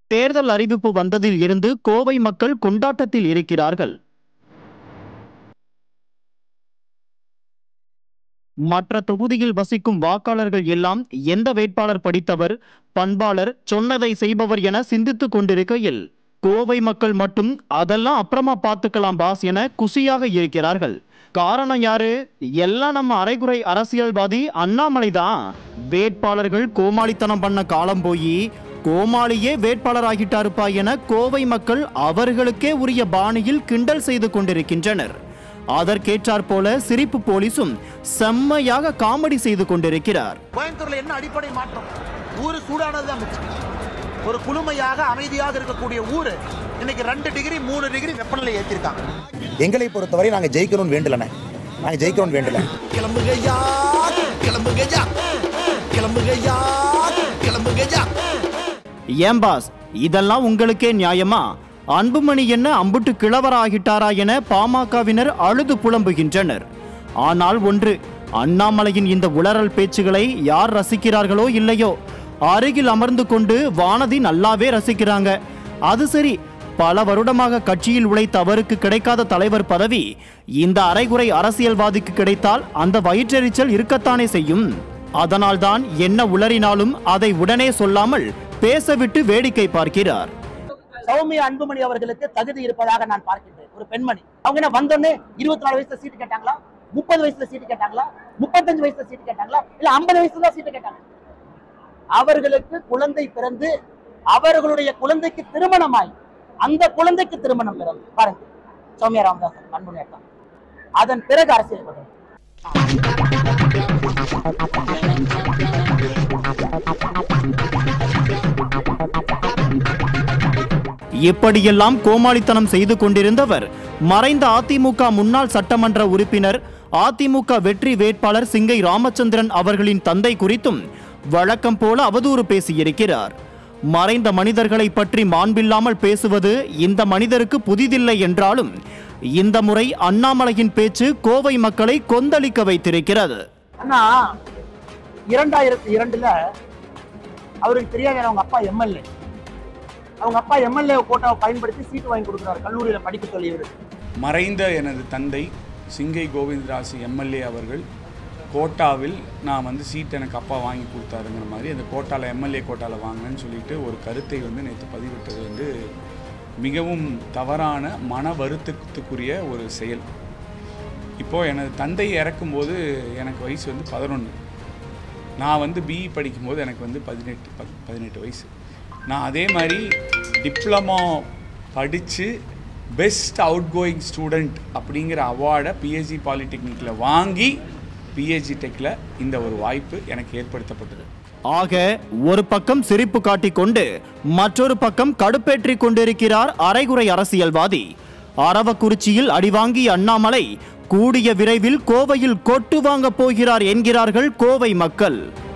தேர்தல் அறிவிப்பு வந்ததில் இருந்து கோவை மக்கள் கொண்டாட்டத்தில் இருக்கிறார்கள் மற்ற தொகுதியில் வசிக்கும் வாக்காளர்கள் எல்லாம் எந்த வேட்பாளர் படித்தவர் பண்பாளர் சொன்னதை செய்பவர் என சிந்தித்துக் கொண்டிருக்கையில் கோவை மக்கள் மட்டும் அதெல்லாம் அப்புறமா பார்த்துக்கலாம் பாஸ் என குஷியாக இருக்கிறார்கள் காரணம் யாரு எல்லாம் நம்ம அரைகுறை அரசியல்வாதி அண்ணாமலை தான் வேட்பாளர்கள் கோமாளித்தனம் பண்ண காலம் போய் கோமாளியே வேட்பாளர் ஆகிட்டாருப்பா என கோவை மக்கள் அவர்களுக்கே உரிய பாணியில் கிண்டல் செய்து கொண்டிருக்கின்றனர் அதற்கேற்றாற் போல சிரிப்பு போலீசும் செம்மையாக காமெடி செய்து கொண்டிருக்கிறார் கோயம்புத்தூர்ல என்ன அடிப்படை மாற்றம் ஊரு சூடானதுதான் மிச்சம் ஒரு குளுமையாக அமைதியாக இருக்கக்கூடிய ஊரு இன்னைக்கு ரெண்டு டிகிரி மூணு டிகிரி வெப்பநிலை ஏற்றிருக்காங்க எங்களை பொறுத்தவரை நாங்கள் ஜெயிக்கணும்னு வேண்டலண்ணே நாங்கள் ஜெயிக்கணும்னு வேண்டல கிளம்புகையா கிளம்புகையா கிளம்புகையா கிளம்புகையா ஏன் பாஸ் இதெல்லாம் உங்களுக்கே நியாயமா அன்புமணி என்ன அம்புட்டு கிழவராகிட்டாரா என பாமகவினர் அழுது புலம்புகின்றனர் ஆனால் ஒன்று அண்ணாமலையின் இந்த உளறல் பேச்சுகளை யார் ரசிக்கிறார்களோ இல்லையோ அருகில் அமர்ந்து கொண்டு வானதி நல்லாவே ரசிக்கிறாங்க அது சரி பல வருடமாக கட்சியில் உழைத்த அவருக்கு கிடைக்காத தலைவர் பதவி இந்த அரைகுறை அரசியல்வாதிக்கு கிடைத்தால் அந்த வயிற்றெரிச்சல் இருக்கத்தானே செய்யும் அதனால்தான் என்ன உளறினாலும் அதை உடனே சொல்லாமல் பேசவிட்டு வேடிக்கை பார்க்கிறார் சௌமியா அன்புமணி அவர்களுக்கு தகுதி இருப்பதாக நான் பார்க்கின்றேன் ஒரு பெண்மணி அவங்க என்ன வந்தோடனே இருபத்தி நாலு வயசுல சீட்டு கேட்டாங்களா முப்பது வயசுல சீட்டு கேட்டாங்களா முப்பத்தஞ்சு வயசுல சீட்டு கேட்டாங்களா இல்ல ஐம்பது வயசுல தான் சீட்டு கேட்டாங்க அவர்களுக்கு குழந்தை பிறந்து அவர்களுடைய குழந்தைக்கு திருமணமாய் அந்த குழந்தைக்கு திருமணம் பிறந்து பாருங்க சௌமியா ராமதாஸ் அன்புமணி அக்கா அதன் பிறகு அரசியல் வருது இப்படியெல்லாம் கோமாளித்தனம் செய்து கொண்டிருந்தவர் மறைந்த அதிமுக முன்னாள் சட்டமன்ற உறுப்பினர் அதிமுக வெற்றி வேட்பாளர் சிங்கை ராமச்சந்திரன் அவர்களின் தந்தை குறித்தும் வழக்கம் போல அவதூறு பேசியிருக்கிறார் மறைந்த மனிதர்களை பற்றி மாண்பில்லாமல் பேசுவது இந்த மனிதருக்கு புதிதில்லை என்றாலும் இந்த முறை அண்ணாமலையின் பேச்சு கோவை மக்களை கொந்தளிக்க வைத்திருக்கிறது ஆனா இரண்டாயிரத்தி இரண்டுல அவருக்கு தெரியாத அவங்க அப்பா எம்எல்ஏ அவங்க அப்பா எம்எல்ஏ கோட்டாவை பயன்படுத்தி சீட்டு வாங்கி கொடுக்குறாரு கல்லூரியில படிக்க சொல்லி இவரு மறைந்த எனது தந்தை சிங்கை கோவிந்தராசு எம்எல்ஏ அவர்கள் கோட்டாவில் நான் வந்து சீட் எனக்கு அப்பா வாங்கி கொடுத்தாருங்கிற மாதிரி அந்த கோட்டாவில் எம்எல்ஏ கோட்டாவில் வாங்கினேன்னு சொல்லிட்டு ஒரு கருத்தை வந்து நேற்று பதிவிட்டது வந்து மிகவும் தவறான மன வருத்தத்துக்குரிய ஒரு செயல் இப்போது எனது தந்தை இறக்கும்போது எனக்கு வயசு வந்து பதினொன்று நான் வந்து பிஇ படிக்கும்போது எனக்கு வந்து பதினெட்டு பத் பதினெட்டு வயசு நான் அதே மாதிரி டிப்ளமோ படித்து பெஸ்ட் அவுட் கோயிங் ஸ்டூடெண்ட் அப்படிங்கிற அவார்டை பிஹெச்டி பாலிடெக்னிக்கில் வாங்கி பிஹெச்டி டெக்கில் இந்த ஒரு வாய்ப்பு எனக்கு ஏற்படுத்தப்பட்டது ஆக ஒரு பக்கம் சிரிப்பு காட்டிக்கொண்டு மற்றொரு பக்கம் கடுப்பேற்றிக் கொண்டிருக்கிறார் அரைகுறை அரசியல்வாதி அரவக்குறிச்சியில் அடிவாங்கிய அண்ணாமலை கூடிய விரைவில் கோவையில் கொட்டு வாங்கப் போகிறார் என்கிறார்கள் கோவை மக்கள்